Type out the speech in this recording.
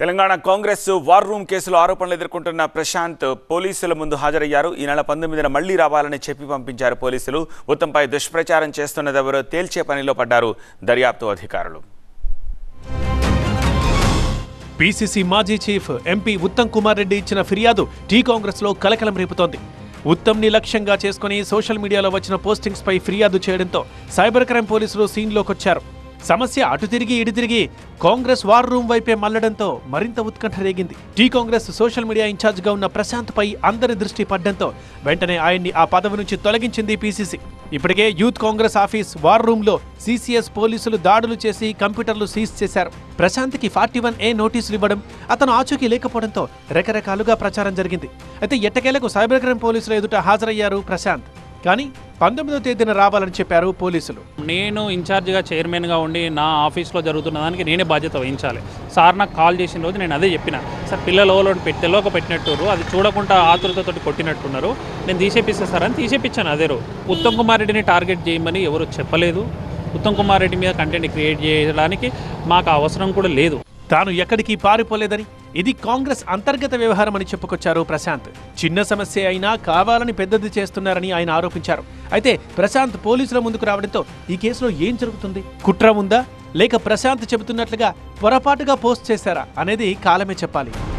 Telangana Congress war room కేసులో ఆరోపణలు ఎదుర్కొంటున్న ప్రశాంత్ పోలీసుల ముందు హాజరయ్యారు ఈ నెల పంతొమ్మిదిన మళ్లీ రావాలని చెప్పి పంపించారు పోలీసులు ఉత్తమ్పై దుష్ప్రచారం చేస్తున్నదెవరో తేల్చే పనిలో పడ్డారు దర్యాప్తు అధికారులు పీసీసీ మాజీ చీఫ్ ఎంపీ ఉత్తమ్ కుమార్ రెడ్డి ఇచ్చిన ఫిర్యాదు టీ కాంగ్రెస్లో కలకలం రేపుతోంది ఉత్తమ్ని లక్ష్యంగా చేసుకుని సోషల్ మీడియాలో వచ్చిన పోస్టింగ్స్ పై ఫిర్యాదు చేయడంతో సైబర్ క్రైమ్ పోలీసులు సీన్లోకొచ్చారు సమస్య అటు తిరిగి ఇటు తిరిగి కాంగ్రెస్ వార్ రూమ్ వైపే మళ్లడంతో మరింత ఉత్కంఠ రేగింది టీ కాంగ్రెస్ సోషల్ మీడియా ఇన్ఛార్జిగా ఉన్న ప్రశాంత్ పై అందరి దృష్టి పడ్డంతో వెంటనే ఆయన్ని ఆ పదవి నుంచి తొలగించింది పీసీసీ ఇప్పటికే youth Congress office war room లో సీసీఎస్ పోలీసులు దాడులు చేసి కంప్యూటర్లు సీజ్ చేశారు ప్రశాంత్కి ఫార్టీ వన్ ఏ నోటీసులు ఇవ్వడం అతను ఆచూకీ లేకపోవడంతో రకరకాలుగా ప్రచారం జరిగింది అయితే ఎట్టకేలకు సైబర్ క్రైమ్ పోలీసుల ఎదుట హాజరయ్యారు ప్రశాంత్ కానీ పంతొమ్మిదో తేదీన రావాలని చెప్పారు పోలీసులు నేను ఇన్ఛార్జిగా చైర్మన్గా ఉండి నా ఆఫీస్లో జరుగుతున్న దానికి నేనే బాధ్యత వహించాలి సార్ నాకు కాల్ చేసిన రోజు నేను అదే చెప్పిన సార్ పిల్లలు ఓలో పెట్టెలోకి పెట్టినట్టు అది చూడకుండా ఆతురతతోటి కొట్టినట్టున్నారు నేను తీసేపిస్తా సార్ అని తీసేపించాను అదే రోజు ఉత్తమ్ కుమార్ రెడ్డిని టార్గెట్ చేయమని ఎవరు చెప్పలేదు ఉత్తమ్ కుమార్ రెడ్డి మీద కంటెంట్ క్రియేట్ చేయడానికి మాకు ఆ అవసరం కూడా లేదు తాను ఎక్కడికి పారిపోలేదని ఇది కాంగ్రెస్ అంతర్గత వ్యవహారం అని చెప్పుకొచ్చారు ప్రశాంత్ చిన్న సమస్య అయినా కావాలని పెద్దది చేస్తున్నారని ఆయన ఆరోపించారు అయితే ప్రశాంత్ పోలీసుల ముందుకు రావడంతో ఈ కేసులో ఏం జరుగుతుంది కుట్ర ఉందా లేక ప్రశాంత్ చెబుతున్నట్లుగా పొరపాటుగా పోస్ట్ చేశారా అనేది కాలమే చెప్పాలి